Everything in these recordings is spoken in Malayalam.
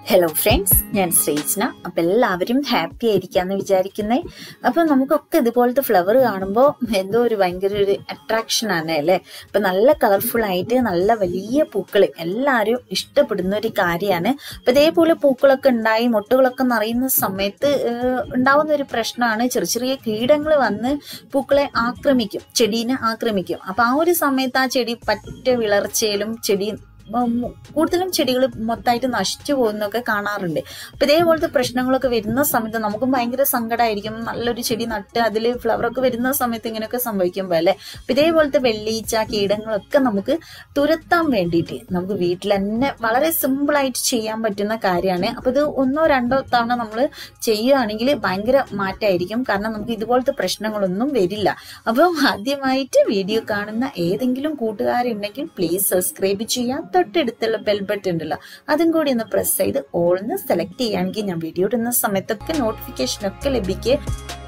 ഹലോ ഫ്രണ്ട്സ് ഞാൻ ശ്രീജ്ന അപ്പം എല്ലാവരും ഹാപ്പി ആയിരിക്കാന്ന് വിചാരിക്കുന്നേ അപ്പം നമുക്കൊക്കെ ഇതുപോലത്തെ ഫ്ലവർ കാണുമ്പോൾ എന്തോ ഒരു ഭയങ്കര ഒരു അട്രാക്ഷൻ ആണ് അല്ലേ അപ്പം നല്ല കളർഫുൾ ആയിട്ട് നല്ല വലിയ പൂക്കൾ എല്ലാവരും ഇഷ്ടപ്പെടുന്ന ഒരു കാര്യമാണ് അപ്പം ഇതേപോലെ പൂക്കളൊക്കെ ഉണ്ടായി മുട്ടുകളൊക്കെ നിറയുന്ന സമയത്ത് ഏഹ്, ഉണ്ടാവുന്ന ഒരു പ്രശ്നമാണ് ചെറിയ ചെറിയ കീടങ്ങൾ വന്ന് പൂക്കളെ ആക്രമിക്കും ചെടീനെ ആക്രമിക്കും അപ്പം ആ ഒരു സമയത്ത് ആ ചെടി പറ്റ വിളർച്ചയിലും ചെടി ഉം, കൂടുതലും ചെടികൾ മൊത്തമായിട്ട് നശിച്ചു പോകുന്നൊക്കെ കാണാറുണ്ട് അപ്പൊ ഇതേപോലത്തെ പ്രശ്നങ്ങളൊക്കെ വരുന്ന സമയത്ത് നമുക്കും ഭയങ്കര സങ്കടമായിരിക്കും നല്ലൊരു ചെടി നട്ട് അതിൽ ഫ്ലവറൊക്കെ വരുന്ന സമയത്ത് ഇങ്ങനെയൊക്കെ സംഭവിക്കുമ്പോൾ അല്ലെ അപ്പൊ ഇതേപോലത്തെ വെള്ളീച്ച കീടങ്ങളൊക്കെ നമുക്ക് തുരത്താൻ വേണ്ടിയിട്ട് നമുക്ക് വീട്ടിൽ തന്നെ വളരെ സിമ്പിൾ ആയിട്ട് ചെയ്യാൻ പറ്റുന്ന കാര്യമാണ് അപ്പൊ ഇത് ഒന്നോ രണ്ടോ തവണ നമ്മൾ ചെയ്യുകയാണെങ്കിൽ ഭയങ്കര മാറ്റമായിരിക്കും കാരണം നമുക്ക് ഇതുപോലത്തെ പ്രശ്നങ്ങളൊന്നും വരില്ല അപ്പം ആദ്യമായിട്ട് വീഡിയോ കാണുന്ന ഏതെങ്കിലും കൂട്ടുകാരുണ്ടെങ്കിൽ പ്ലീസ് സബ്സ്ക്രൈബ് ചെയ്യാം തൊട്ടടുത്തുള്ള ബെൽ ബട്ടൺ ഉണ്ടല്ലോ അതും കൂടി ഒന്ന് പ്രസ് ചെയ്ത് ഓൾന്ന് സെലക്ട് ചെയ്യുകയാണെങ്കിൽ ഞാൻ വീഡിയോ ഇടുന്ന സമയത്തൊക്കെ നോട്ടിഫിക്കേഷൻ ഒക്കെ ലഭിക്കുക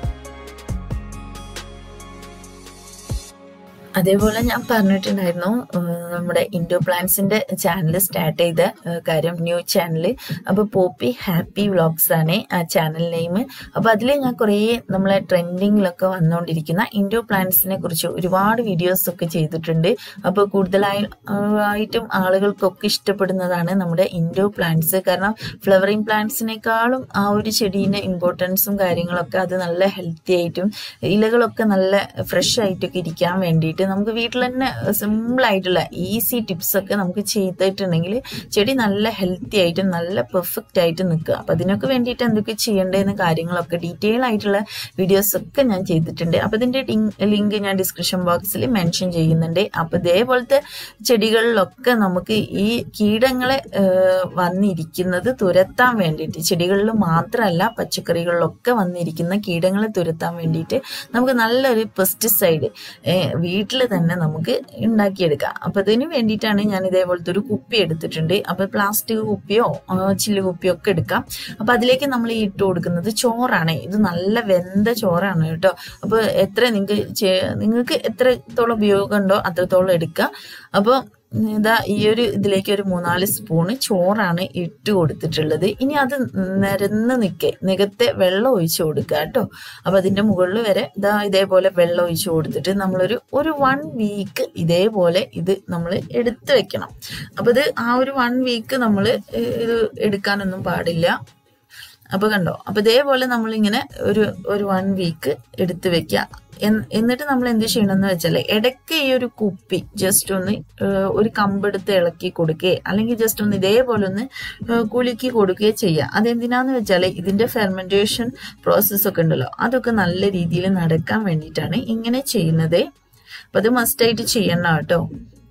അതേപോലെ ഞാൻ പറഞ്ഞിട്ടുണ്ടായിരുന്നു ഏഹ് നമ്മുടെ ഇൻഡോ പ്ലാന്റ്സിന്റെ ചാനൽ സ്റ്റാർട്ട് ചെയ്ത ഏഹ് കാര്യം ന്യൂ ചാനൽ അപ്പൊ പോപ്പി ഹാപ്പി വ്ളോഗ്സ് ആണ് ആ ചാനൽ നെയിം അപ്പൊ അതിൽ ഞാൻ കുറേ നമ്മളെ ട്രെൻഡിങ്ങിലൊക്കെ വന്നുകൊണ്ടിരിക്കുന്ന ഇൻഡോ പ്ലാന്റ്സിനെ കുറിച്ച് ഒരുപാട് വീഡിയോസ് ഒക്കെ ചെയ്തിട്ടുണ്ട് അപ്പൊ കൂടുതലായി ആഹ് ആയിട്ടും ആളുകൾക്കൊക്കെ ഇഷ്ടപ്പെടുന്നതാണ് നമ്മുടെ ഇൻഡോ പ്ലാന്റ്സ് കാരണം ഫ്ലവറിങ് പ്ലാന്റ്സിനേക്കാളും ആ ഒരു ചെടീന്റെ ഇമ്പോർട്ടൻസും കാര്യങ്ങളൊക്കെ അത് നല്ല ഹെൽത്തി ആയിട്ടും ഇലകളൊക്കെ നല്ല ഫ്രഷ് ആയിട്ടൊക്കെ ഇരിക്കാൻ വേണ്ടിയിട്ട് നമുക്ക് വീട്ടിൽ തന്നെ സിമ്പിൾ ആയിട്ടുള്ള ഈസി ടിപ്സ് ഒക്കെ നമുക്ക് ചെയ്തിട്ടുണ്ടെങ്കിൽ ചെടി നല്ല ഹെൽത്തി ആയിട്ടും നല്ല പെർഫെക്റ്റ് ആയിട്ട് നിൽക്കുക അപ്പൊ അതിനൊക്കെ വേണ്ടിയിട്ട് എന്തൊക്കെ ചെയ്യേണ്ടതെന്ന് കാര്യങ്ങളൊക്കെ ഡീറ്റെയിൽ ആയിട്ടുള്ള വീഡിയോസ് ഒക്കെ ഞാൻ ചെയ്തിട്ടുണ്ട് അപ്പൊ ഇതിന്റെ ലിങ്ക് ഞാൻ ഡിസ്ക്രിപ്ഷൻ ബോക്സിൽ മെൻഷൻ ചെയ്യുന്നുണ്ട് അപ്പൊ ഇതേപോലത്തെ ചെടികളിലൊക്കെ നമുക്ക് ഈ കീടങ്ങളെ ഏഹ്, വന്നിരിക്കുന്നത് തുരത്താൻ വേണ്ടിയിട്ട് ചെടികളിൽ മാത്രമല്ല പച്ചക്കറികളിലൊക്കെ വന്നിരിക്കുന്ന കീടങ്ങളെ തുരത്താൻ വേണ്ടിയിട്ട് നമുക്ക് നല്ലൊരു പെസ്റ്റിസൈഡ് വീട്ടിൽ തന്നെ നമുക്ക് ഉണ്ടാക്കിയെടുക്കാം അപ്പൊ അതിന് വേണ്ടിയിട്ടാണ് ഞാൻ ഇതേപോലത്തെ ഒരു കുപ്പി എടുത്തിട്ടുണ്ട് അപ്പൊ പ്ലാസ്റ്റിക് കുപ്പിയോ ആ, ചില്ല് കുപ്പിയോ ഒക്കെ എടുക്കാം അപ്പൊ അതിലേക്ക് നമ്മൾ ഈ ഇട്ട് കൊടുക്കുന്നത് ചോറാണ് ഇത് നല്ല വെന്ത ചോറാണ് കേട്ടോ അപ്പൊ എത്ര നിങ്ങൾക്ക് നിങ്ങൾക്ക് എത്രത്തോളം ഉപയോഗം ഉണ്ടോ അത്രത്തോളം എടുക്കുക അപ്പൊ ഇതാ ഈ ഒരു ഇതിലേക്ക് ഒരു മൂന്നാല് സ്പൂണ് ചോറാണ് ഇട്ട് കൊടുത്തിട്ടുള്ളത് ഇനി അത് നിരന്ന് നിൽക്കെ നികത്തെ വെള്ളം ഒഴിച്ചു കൊടുക്കുക കേട്ടോ അപ്പൊ അതിന്റെ മുകളിൽ വരെ ഇതാ ഇതേപോലെ വെള്ളം ഒഴിച്ചു കൊടുത്തിട്ട് നമ്മളൊരു ഒരു വൺ വീക്ക് ഇതേപോലെ ഇത് നമ്മൾ എടുത്തു വെക്കണം അപ്പൊ ഇത് ആ ഒരു വൺ വീക്ക് നമ്മൾ ഇത് എടുക്കാനൊന്നും പാടില്ല അപ്പൊ കണ്ടോ അപ്പൊ ഇതേപോലെ നമ്മൾ ഇങ്ങനെ ഒരു ഒരു വൺ വീക്ക് എടുത്തു വെക്കുക എൻ- എന്നിട്ട് നമ്മൾ എന്ത് ചെയ്യണമെന്ന് വെച്ചാല് ഇടയ്ക്ക് ഈ ഒരു കുപ്പി ജസ്റ്റ് ഒന്ന് ഏഹ്, ഒരു കമ്പെടുത്ത് ഇളക്കി കൊടുക്കുകയോ അല്ലെങ്കിൽ ജസ്റ്റ് ഒന്ന് ഇതേപോലെ ഒന്ന് ഏഹ്, കുലുക്കി കൊടുക്കുകയോ ചെയ്യുക അതെന്തിനാന്ന് വെച്ചാല് ഇതിന്റെ ഫെർമെന്റേഷൻ പ്രോസസ് ഒക്കെ ഉണ്ടല്ലോ അതൊക്കെ നല്ല രീതിയിൽ നടക്കാൻ വേണ്ടിയിട്ടാണ് ഇങ്ങനെ ചെയ്യുന്നത് അപ്പൊ അത് മസ്റ്റായിട്ട് ചെയ്യണം കേട്ടോ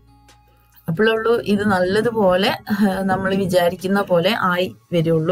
അപ്പോഴുള്ളൂ ഇത് നല്ലതുപോലെ നമ്മൾ വിചാരിക്കുന്ന പോലെ ആയി വരുള്ളൂ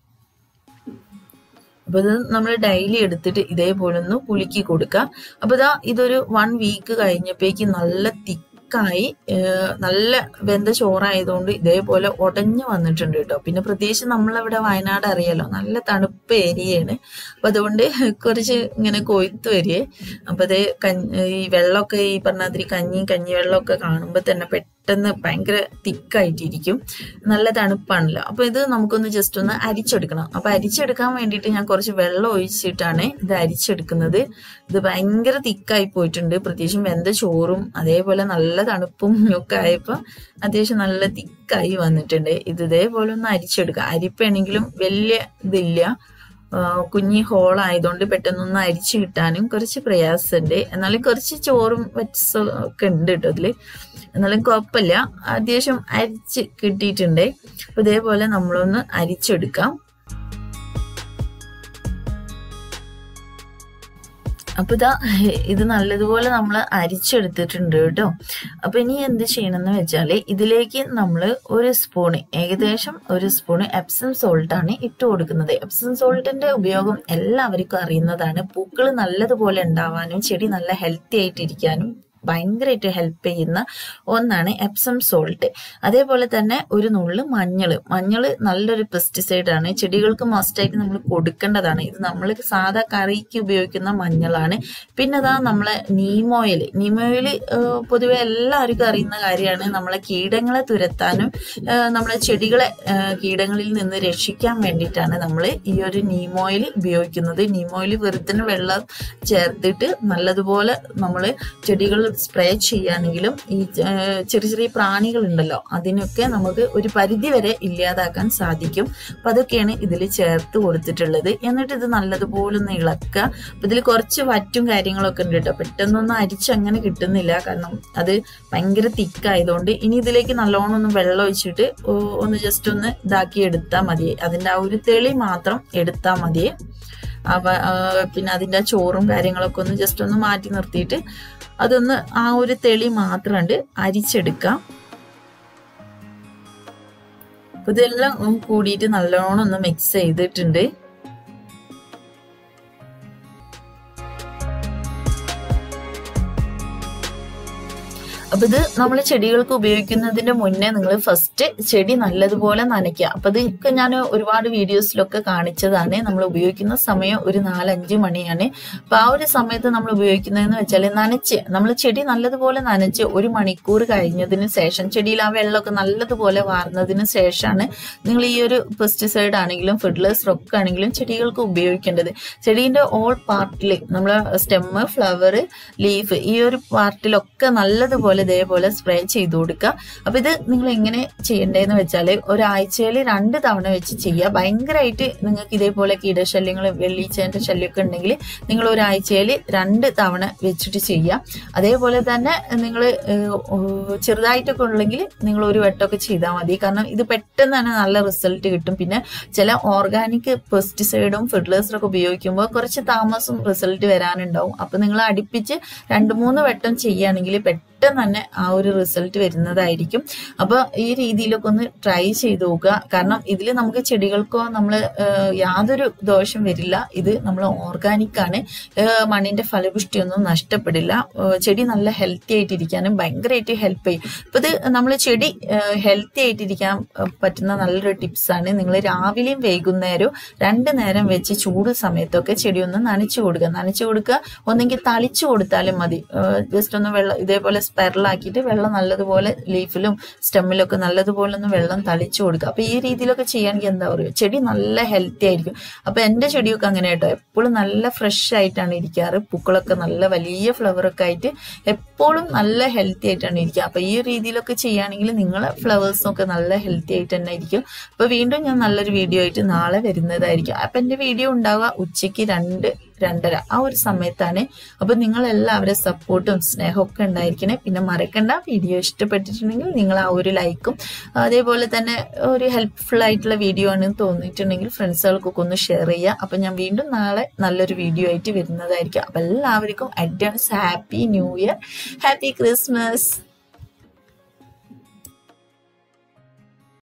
അപ്പൊ ഇത് നമ്മൾ ഡെയിലി എടുത്തിട്ട് ഇതേപോലെ ഒന്ന് കുലുക്കി കൊടുക്കുക അപ്പൊ ഇതാ ഇതൊരു വൺ വീക്ക് കഴിഞ്ഞപ്പോഴേക്ക് നല്ല തിക്കായി നല്ല വെന്ത ചോറായതുകൊണ്ട് ഇതേപോലെ ഉടഞ്ഞു വന്നിട്ടുണ്ട് കേട്ടോ പിന്നെ പ്രത്യേകിച്ച് നമ്മളവിടെ വയനാട് അറിയാലോ നല്ല തണുപ്പ് ഏരിയയാണ് അപ്പൊ അതുകൊണ്ട് കുറച്ച് ഇങ്ങനെ കൊയ്ത്ത് വരികയെ അപ്പൊ അത് ഈ വെള്ളമൊക്കെ ഈ പറഞ്ഞാതിരി കഞ്ഞി കഞ്ഞി വെള്ളമൊക്കെ കാണുമ്പോൾ തന്നെ പെട്ടെന്ന് ഭയങ്കര തിക്കായിട്ടിരിക്കും നല്ല തണുപ്പാണല്ലോ അപ്പൊ ഇത് നമുക്കൊന്ന് ജസ്റ്റ് ഒന്ന് അരിച്ചെടുക്കണം അപ്പൊ അരിച്ചെടുക്കാൻ വേണ്ടിയിട്ട് ഞാൻ കുറച്ച് വെള്ളം ഒഴിച്ചിട്ടാണ് ഇത് അരിച്ചെടുക്കുന്നത് ഇത് ഭയങ്കര തിക്കായി പോയിട്ടുണ്ട് പ്രത്യേകിച്ചും വെന്ത ചോറും അതേപോലെ നല്ല തണുപ്പും ഒക്കെ ആയപ്പോ അത്യാവശ്യം നല്ല തിക്കായി വന്നിട്ടുണ്ട് ഇത് ഇതേപോലെ ഒന്ന് അരിച്ചെടുക്കുക അരിപ്പാണെങ്കിലും വലിയ ഇതില്ല ആ, കുഞ്ഞി ഹോൾ ആയതുകൊണ്ട് പെട്ടെന്നൊന്ന് അരിച്ചു കിട്ടാനും കുറച്ച് പ്രയാസമുണ്ട് എന്നാലും കുറച്ച് ചോറും വെറ്റ്സും ഒക്കെ ഉണ്ട് കേട്ടോ ഇതില് എന്നാലും കുഴപ്പമില്ല അത്യാവശ്യം അരിച്ച് കിട്ടിയിട്ടുണ്ട് അപ്പൊ ഇതേപോലെ നമ്മളൊന്ന് അരിച്ചെടുക്കാം അപ്പൊ ഇതാ ഇത് നല്ലതുപോലെ നമ്മൾ അരിച്ചെടുത്തിട്ടുണ്ട് കേട്ടോ അപ്പൊ ഇനി എന്ത് ചെയ്യണമെന്ന് വെച്ചാല് ഇതിലേക്ക് നമ്മൾ ഒരു സ്പൂണ് ഏകദേശം ഒരു സ്പൂണ് എപ്സം സോൾട്ട് ആണ് ഇട്ട് കൊടുക്കുന്നത് എപ്സം സോൾട്ടിന്റെ ഉപയോഗം എല്ലാവർക്കും അറിയുന്നതാണ് പൂക്കൾ നല്ലതുപോലെ ഉണ്ടാവാനും ചെടി നല്ല ഹെൽത്തി ആയിട്ടിരിക്കാനും ഭയങ്കരമായിട്ട് ഹെൽപ്പ് ചെയ്യുന്ന ഒന്നാണ് എപ്സം സോൾട്ട് അതേപോലെ തന്നെ ഒരു നുള്ള് മഞ്ഞൾ മഞ്ഞൾ നല്ലൊരു പെസ്റ്റിസൈഡ് ആണ് ചെടികൾക്ക് മസ്റ്റായിട്ട് നമ്മൾ കൊടുക്കേണ്ടതാണ് ഇത് നമ്മൾ സാധാ കറിക്ക് ഉപയോഗിക്കുന്ന മഞ്ഞളാണ് പിന്നെ അതാ നമ്മളെ നീമോയിൽ നീമോയിൽ പൊതുവെ എല്ലാവർക്കും അറിയുന്ന കാര്യമാണ് നമ്മളെ കീടങ്ങളെ തുരത്താനും ആ, നമ്മളെ ചെടികളെ ആ, കീടങ്ങളിൽ നിന്ന് രക്ഷിക്കാൻ വേണ്ടിയിട്ടാണ് നമ്മൾ ഈ ഒരു നീമോയിൽ ഉപയോഗിക്കുന്നത് നീമോയിൽ വെറുതെ വെള്ളം ചേർത്തിട്ട് നല്ലതുപോലെ നമ്മൾ ചെടികൾ സ്പ്രേ ചെയ്യുകയാണെങ്കിലും ഈ ആ, ചെറിയ ചെറിയ പ്രാണികൾ ഉണ്ടല്ലോ അതിനൊക്കെ നമുക്ക് ഒരു പരിധി വരെ ഇല്ലാതാക്കാൻ സാധിക്കും അപ്പൊ അതൊക്കെയാണ് ഇതിൽ ചേർത്ത് കൊടുത്തിട്ടുള്ളത് എന്നിട്ട് ഇത് നല്ലതുപോലെ ഒന്ന് ഇളക്കുക അപ്പൊ ഇതിൽ കുറച്ച് വറ്റും കാര്യങ്ങളൊക്കെ ഉണ്ട് കേട്ടോ പെട്ടെന്നൊന്നും അരിച്ച് അങ്ങനെ കിട്ടുന്നില്ല കാരണം അത് ഭയങ്കര തിക്കായതുകൊണ്ട് ഇനി ഇതിലേക്ക് നല്ലോണം ഒന്ന് വെള്ളം ഒഴിച്ചിട്ട് ഓ- ഒന്ന് ജസ്റ്റ് ഒന്ന് ഇതാക്കി എടുത്താൽ മതി അതിന്റെ ആ ഒരു തെളി മാത്രം എടുത്താൽ മതി അവ ആ, പിന്നെ അതിന്റെ ആ ചോറും കാര്യങ്ങളൊക്കെ ഒന്ന് ജസ്റ്റ് ഒന്ന് മാറ്റി നിർത്തിയിട്ട് അതൊന്ന് ആ ഒരു തെളി മാത്രം ഉണ്ട് അരിച്ചെടുക്കാം അപ്പൊ ഇതെല്ലാം ഉം കൂടിയിട്ട് നല്ലോണം ഒന്ന് മിക്സ് ചെയ്തിട്ടുണ്ട് അപ്പൊ ഇത് നമ്മൾ ചെടികൾക്ക് ഉപയോഗിക്കുന്നതിന്റെ മുന്നേ നിങ്ങൾ ഫസ്റ്റ് ചെടി നല്ലതുപോലെ നനയ്ക്കുക അപ്പൊ ഇതൊക്കെ ഞാൻ ഒരുപാട് വീഡിയോസിലൊക്കെ കാണിച്ചതാണ് നമ്മൾ ഉപയോഗിക്കുന്ന സമയം ഒരു നാലഞ്ച് മണിയാണ് അപ്പൊ ആ ഒരു സമയത്ത് നമ്മൾ ഉപയോഗിക്കുന്നതെന്ന് വെച്ചാൽ നനച്ച് നമ്മൾ ചെടി നല്ലതുപോലെ നനച്ച് ഒരു മണിക്കൂർ കഴിഞ്ഞതിന് ശേഷം ചെടിയിൽ ആ വെള്ളമൊക്കെ നല്ലതുപോലെ വാർന്നതിന് ശേഷമാണ് നിങ്ങൾ ഈ ഒരു പെസ്റ്റിസൈഡ് ആണെങ്കിലും ഫെർട്ടിലൈസർ ഒക്കെ ആണെങ്കിലും ചെടികൾക്ക് ഉപയോഗിക്കേണ്ടത് ചെടീന്റെ ഓൾ പാർട്ടിൽ നമ്മൾ സ്റ്റെമ്മ് ഫ്ലവർ ലീഫ് ഈ ഒരു പാർട്ടിലൊക്കെ നല്ലതുപോലെ ഇതേപോലെ സ്പ്രേ ചെയ്ത് കൊടുക്കുക അപ്പൊ ഇത് നിങ്ങൾ എങ്ങനെ ചെയ്യേണ്ടതെന്ന് വെച്ചാൽ ഒരാഴ്ചയിൽ രണ്ട് തവണ വെച്ച് ചെയ്യുക ഭയങ്കരമായിട്ട് നിങ്ങൾക്ക് ഇതേപോലെ കീടശല്യങ്ങൾ വെള്ളീച്ചേന്റെ ശല്യമൊക്കെ ഉണ്ടെങ്കിൽ നിങ്ങൾ ഒരാഴ്ചയിൽ രണ്ട് തവണ വെച്ചിട്ട് ചെയ്യുക അതേപോലെ തന്നെ നിങ്ങൾ ചെറുതായിട്ടൊക്കെ ഉള്ളെങ്കിൽ നിങ്ങൾ ഒരു വട്ടമൊക്കെ ചെയ്താൽ മതി കാരണം ഇത് പെട്ടെന്ന് തന്നെ നല്ല റിസൾട്ട് കിട്ടും പിന്നെ ചില ഓർഗാനിക് പെസ്റ്റിസൈഡും ഫെർട്ടിലൈസറും ഒക്കെ ഉപയോഗിക്കുമ്പോൾ കുറച്ച് താമസം റിസൾട്ട് വരാനുണ്ടാവും അപ്പൊ നിങ്ങൾ അടുപ്പിച്ച് രണ്ട് മൂന്ന് വട്ടം ചെയ്യുകയാണെങ്കിൽ പെട്ടെന്ന് തന്നെ ആ ഒരു റിസൾട്ട് വരുന്നതായിരിക്കും അപ്പൊ ഈ രീതിയിലൊക്കെ ഒന്ന് ട്രൈ ചെയ്ത് നോക്കുക കാരണം ഇതിൽ നമുക്ക് ചെടികൾക്കോ നമ്മൾ യാതൊരു ദോഷം വരില്ല ഇത് നമ്മൾ ഓർഗാനിക് ആണ് ഏഹ് മണ്ണിന്റെ ഫലപുഷ്ടിയൊന്നും നഷ്ടപ്പെടില്ല ഏഹ് ചെടി നല്ല ഹെൽത്തി ആയിട്ടിരിക്കാനും ഭയങ്കരമായിട്ട് ഹെൽപ്പ് ചെയ്യും അപ്പൊ ഇത് നമ്മൾ ചെടി ഹെൽത്തി ആയിട്ടിരിക്കാൻ ഏഹ് പറ്റുന്ന നല്ലൊരു ടിപ്സ് ആണ് നിങ്ങൾ രാവിലെയും വൈകുന്നേരവും രണ്ട് നേരം വെച്ച് ചൂട് സമയത്തൊക്കെ ചെടി ഒന്ന് നനച്ചു കൊടുക്കുക നനച്ചു കൊടുക്കുക ഒന്നെങ്കിൽ തളിച്ചു കൊടുത്താലും മതി ജസ്റ്റ് ഒന്ന് വെള്ളം ഇതേപോലെ സ്പെറലാക്കിയിട്ട് വെള്ളം നല്ലതുപോലെ ലീഫിലും സ്റ്റെമ്മിലൊക്കെ നല്ലതുപോലെ ഒന്ന് വെള്ളം തളിച്ചു കൊടുക്കുക അപ്പൊ ഈ രീതിയിലൊക്കെ ചെയ്യുകയാണെങ്കിൽ എന്താ പറയുക ചെടി നല്ല ഹെൽത്തി ആയിരിക്കും അപ്പൊ എന്റെ ചെടിയൊക്കെ അങ്ങനെ കേട്ടോ എപ്പോഴും നല്ല ഫ്രഷ് ആയിട്ടാണ് ഇരിക്കാറ് പൂക്കളൊക്കെ നല്ല വലിയ ഫ്ലവർ ഒക്കെ ആയിട്ട് എപ്പോഴും നല്ല ഹെൽത്തി ആയിട്ടാണ് ഇരിക്കുക അപ്പൊ ഈ രീതിയിലൊക്കെ ചെയ്യുകയാണെങ്കിൽ നിങ്ങളെ ഫ്ലവേഴ്സും ഒക്കെ നല്ല ഹെൽത്തി ആയിട്ട് തന്നെ ഇരിക്കും അപ്പൊ വീണ്ടും ഞാൻ നല്ലൊരു വീഡിയോ ആയിട്ട് നാളെ വരുന്നതായിരിക്കും അപ്പൊ എന്റെ വീഡിയോ ഉണ്ടാവുക ഉച്ചയ്ക്ക് രണ്ട് രണ്ടര ആ ഒരു സമയത്താണ് അപ്പൊ നിങ്ങൾ എല്ലാവരുടെ സപ്പോർട്ടും സ്നേഹമൊക്കെ ഉണ്ടായിരിക്കണേ പിന്നെ മറക്കണ്ട വീഡിയോ ഇഷ്ടപ്പെട്ടിട്ടുണ്ടെങ്കിൽ നിങ്ങൾ ആ ഒരു ലൈക്കും അതേപോലെ തന്നെ ഒരു ഹെൽപ്ഫുൾ ആയിട്ടുള്ള വീഡിയോ ആണെന്ന് തോന്നിയിട്ടുണ്ടെങ്കിൽ ഫ്രണ്ട്സുകൾക്കൊക്കെ ഒന്ന് ഷെയർ ചെയ്യുക അപ്പൊ ഞാൻ വീണ്ടും നാളെ നല്ലൊരു വീഡിയോ ആയിട്ട് വരുന്നതായിരിക്കും അപ്പൊ എല്ലാവർക്കും advance happy new year happy Christmas